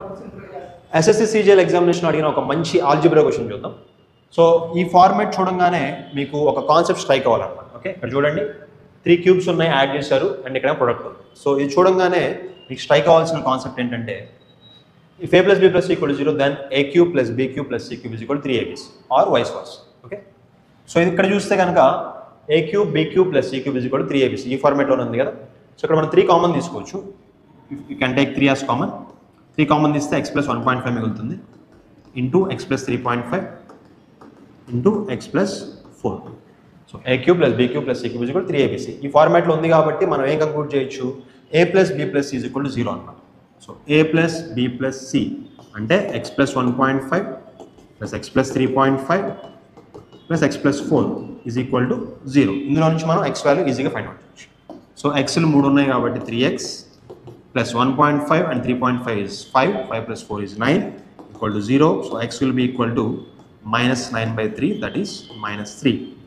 SSC CGL examination అడిగిన ఒక మంచి ఆల్జిబ్రా క్వశ్చన్ చూద్దాం సో ఈ ఫార్మాట్ చూడంగానే మీకు ఒక కాన్సెప్ట్ స్ట్రైక్ అవ్వాలన్నమాట ఓకే ఇక్కడ చూడండి త్రీ క్యూబ్స్ ఉన్నాయి యాడ్ చేశారు అండ్ ఇక్కడ ప్రొడక్ట్ ఉంది సో ఇది చూడంగానే మీకు స్ట్రైక్ అవ్వాల్సిన కాన్సెప్ట్ ఏంటంటే if a plus b plus equal zero then a cube plus b cube plus c cube equal three a b c or vice versa okay so ఇది ఇక్కడ చూస్తే కనుక a cube b cube plus c cube equal three a b c ఈ ఫార్మేట్లోనే ఉంది కదా so ఇక్కడ మనం త్రీ కామన్ తీసుకోవచ్చు you can take three as common three common తీస్తే x plus one point five మిగులుతుంది into x plus three point five into x plus four so a cube plus b cube plus c cube equal three a b c ఈ ఫార్మాట్లో ఉంది కాబట్టి మనం ఏం conclude చేయొచ్చు a plus b plus is equal to zero అన్నమాట so ఏ plus b plus c అంటే x plus one point five plus x plus three point five plus x plus four is equal to zero ఇందులో నుంచి మనం x value ఈజీగా find out చేయొచ్చు so ఎక్స్లు మూడు ఉన్నాయి కాబట్టి three x plus one point five and three point five is five five plus four is nine equal to zero so x will be equal to minus 9 by 3 that is minus 3